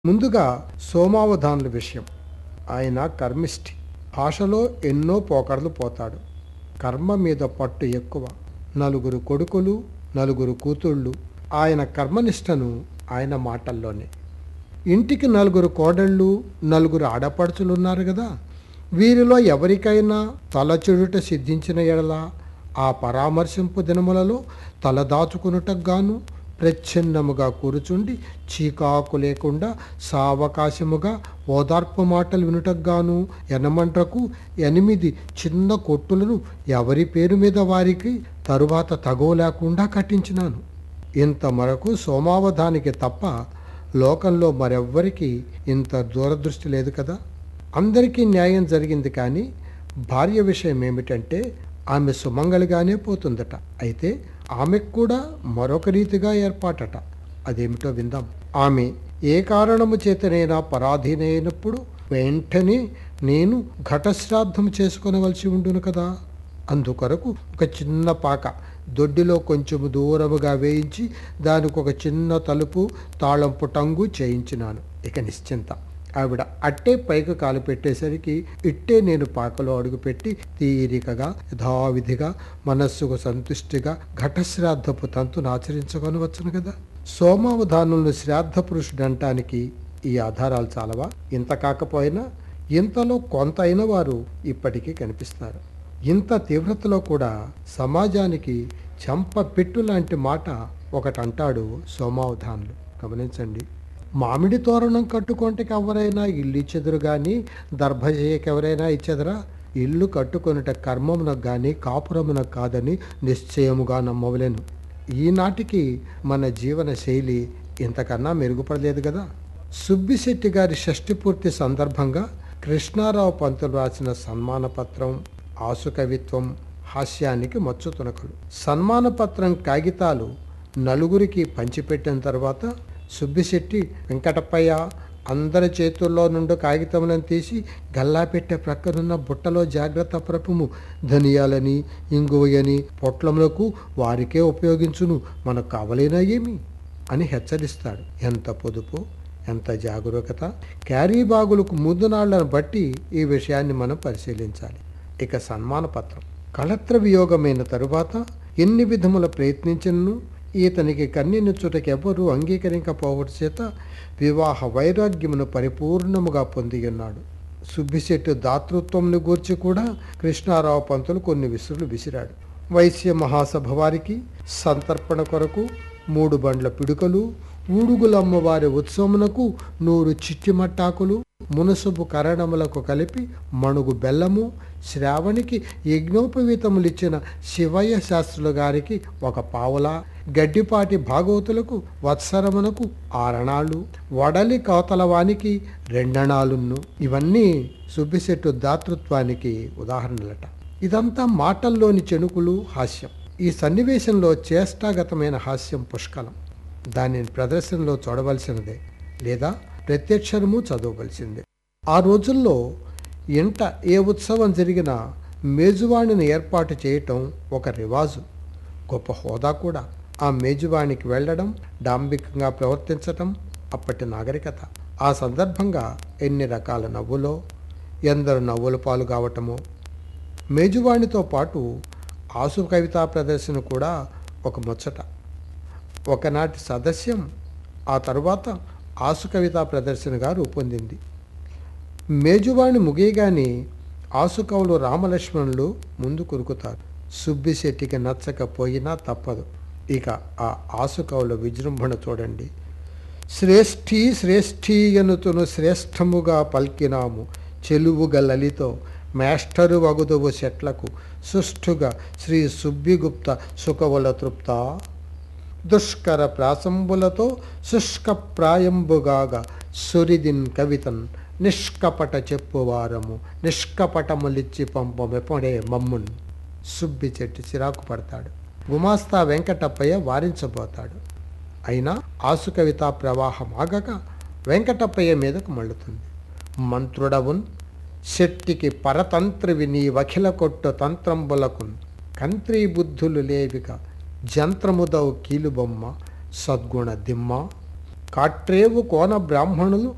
ముందుగా సోమావధానుల విషయం ఆయన కర్మిష్ఠి భాషలో ఎన్నో పోకడలు పోతాడు కర్మ మీద పట్టు ఎక్కువ నలుగురు కొడుకులు నలుగురు కూతుళ్ళు ఆయన కర్మనిష్టను ఆయన మాటల్లోనే ఇంటికి నలుగురు కోడళ్ళు నలుగురు ఆడపడుచులు ఉన్నారు కదా వీరిలో ఎవరికైనా తలచెడుట సిద్ధించిన ఎడల ఆ పరామర్శింపు దినములలో తలదాచుకునుటకు గాను ప్రచ్ఛన్నముగా కూర్చుండి చీకాకు లేకుండా సావకాశముగా ఓదార్పు మాటలు వినుటకు గాను ఎనమంటకు ఎనిమిది చిన్న కొట్టులను ఎవరి పేరు మీద వారికి తరువాత తగవ లేకుండా కట్టించినాను ఇంత మరకు సోమావధానికి తప్ప లోకంలో మరెవ్వరికి ఇంత దూరదృష్టి లేదు కదా అందరికీ న్యాయం జరిగింది కానీ భార్య విషయం ఏమిటంటే ఆమె సుమంగళిగానే పోతుందట అయితే ఆమెకు కూడా మరొక రీతిగా ఏర్పాటట అదేమిటో విందాం ఆమె ఏ కారణము చేతనైనా పరాధీనైనప్పుడు వెంటనే నేను ఘటశ్రాద్ధం చేసుకొనవలసి ఉండును కదా అందుకొరకు ఒక చిన్న పాక దొడ్డిలో కొంచెం దూరముగా వేయించి దానికి ఒక చిన్న తలుపు తాళంపు టంగు చేయించినాను ఇక నిశ్చింత ఆవిడ అట్టే పైకి కాలు పెట్టేసరికి ఇట్టే నేను పాకలో అడుగుపెట్టి తీరికగా యథావిధిగా మనస్సుకు సంతుష్టిగా ఘటశ్రాద్ధపు తంతును ఆచరించుకొనవచ్చును కదా సోమావధానులను శ్రాద్ధ పురుషుడు అంటానికి ఈ ఆధారాలు చాలవా ఇంత కాకపోయినా ఇంతలో కొంత అయిన వారు ఇప్పటికీ కనిపిస్తారు ఇంత తీవ్రతలో కూడా సమాజానికి చెంప పెట్టు లాంటి మాట ఒకటి అంటాడు సోమావధానులు గమనించండి మామిడి తోరణం కట్టుకుంటకి ఎవరైనా ఇల్లు ఇచ్చెదరు కానీ దర్భజయ్యకి ఎవరైనా ఇచ్చెదరా ఇల్లు కట్టుకొనుట కర్మమునకు కానీ కాపురమునకు కాదని నిశ్చయముగా నమ్మవలేను ఈనాటికి మన జీవన శైలి ఇంతకన్నా మెరుగుపడలేదు కదా సుబ్బిశెట్టి గారి షష్ఠి పూర్తి సందర్భంగా కృష్ణారావు పంతులు రాసిన సన్మాన పత్రం ఆసు కవిత్వం హాస్యానికి మచ్చు తునకలు సన్మాన పత్రం కాగితాలు నలుగురికి పంచిపెట్టిన తర్వాత సుబ్బిశెట్టి వెంకటప్పయ్య అందరి చేతుల్లో నుండి కాగితములను తీసి గల్లా పెట్టే ప్రక్కనున్న బుట్టలో జాగ్రత్త ప్రపుము ధనియాలని ఇంగువయని పొట్లములకు వారికే ఉపయోగించును మనకు కావలేనా ఏమి అని హెచ్చరిస్తాడు ఎంత పొదుపు ఎంత జాగరూకత క్యారీ బాగులకు ముందు నాళ్లను బట్టి ఈ విషయాన్ని మనం పరిశీలించాలి ఇక సన్మాన పత్రం కళత్ర వియోగమైన తరువాత ఎన్ని విధముల ప్రయత్నించినను ఈతనికి కన్యనిచ్చుటకి ఎవ్వరూ అంగీకరింకపోవడం చేత వివాహ వైరాగ్యమును పరిపూర్ణముగా పొంది ఉన్నాడు సుబ్బిశెట్టి దాతృత్వంను గూర్చి కూడా కృష్ణారావు పంతులు కొన్ని విసురులు విసిరాడు వైశ్య మహాసభ వారికి సంతర్పణ కొరకు మూడు బండ్ల పిడుకలు ఊడుగులమ్మవారి ఉత్సవమునకు నూరు చిట్టిమట్టాకులు మునసుబు కరణములకు కలిపి మణుగు బెల్లము శ్రావణికి యజ్ఞోపవీతములిచ్చిన శివయ్య శాస్త్రులు గారికి ఒక పావుల గడ్డిపాటి భాగవతులకు వత్సరమునకు ఆరణాలు వడలి కవతలవానికి రెండణాలున్ను ఇవన్నీ సుబ్బిశెట్టు దాతృత్వానికి ఉదాహరణలట ఇదంతా మాటల్లోని చెణుకులు హాస్యం ఈ సన్నివేశంలో చేష్టాగతమైన హాస్యం పుష్కలం దానిని ప్రదర్శనలో చూడవలసినదే లేదా ప్రత్యక్షరము చదవవలసిందే ఆ రోజుల్లో ఇంట ఏ ఉత్సవం జరిగినా మేజువాణిని ఏర్పాటు చేయటం ఒక రివాజు గొప్ప హోదా కూడా ఆ మేజువాణికి వెళ్ళడం డాంబికంగా ప్రవర్తించటం అప్పటి నాగరికత ఆ సందర్భంగా ఎన్ని రకాల నవ్వులో ఎందరు నవ్వుల పాలు కావటమో మేజువాణితో పాటు ఆసు కవితా ప్రదర్శన కూడా ఒక ముచ్చట ఒకనాటి సదస్యం ఆ తరువాత ఆసు కవితా ప్రదర్శనగా రూపొందింది మేజువాణి ముగియగానే ఆసుకవులు రామలక్ష్మణులు ముందు కురుకుతారు సుబ్బిశెట్టికి నచ్చకపోయినా తప్పదు ఇక ఆ ఆసుకవుల విజృంభణ చూడండి శ్రేష్ఠీ శ్రేష్ఠీ ఎనుతును శ్రేష్టముగా పల్కినాము చెలువుగ లలితో మేస్టరు వగుదువు చెట్లకు సుష్ఠుగా శ్రీ సుబ్బిగుప్త సుఖవుల తృప్త దుష్కర ప్రాసంబులతో శుష్క ప్రాయంబుగాగా సురిదిన్ కవితన్ నిష్కపట చెప్పువారము నిష్కపటములిచ్చి పంపమెపడే మమ్మున్ సుబ్బి చెట్టు చిరాకు పడతాడు గుమాస్తా వెంకటప్పయ్య వారించబోతాడు అయినా ఆసు కవితా ప్రవాహం ఆగక వెంకటప్పయ్య మీదకు మళ్ళుతుంది మంత్రుడవున్ శెట్టికి పరతంత్రివి నీ వఖిల కొట్టు తంత్రంబులకున్ కంత్రీ బుద్ధులు లేవిక జంత్రముదవు కీలుబొమ్మ సద్గుణ దిమ్మ కాట్రేవు కోన బ్రాహ్మణులు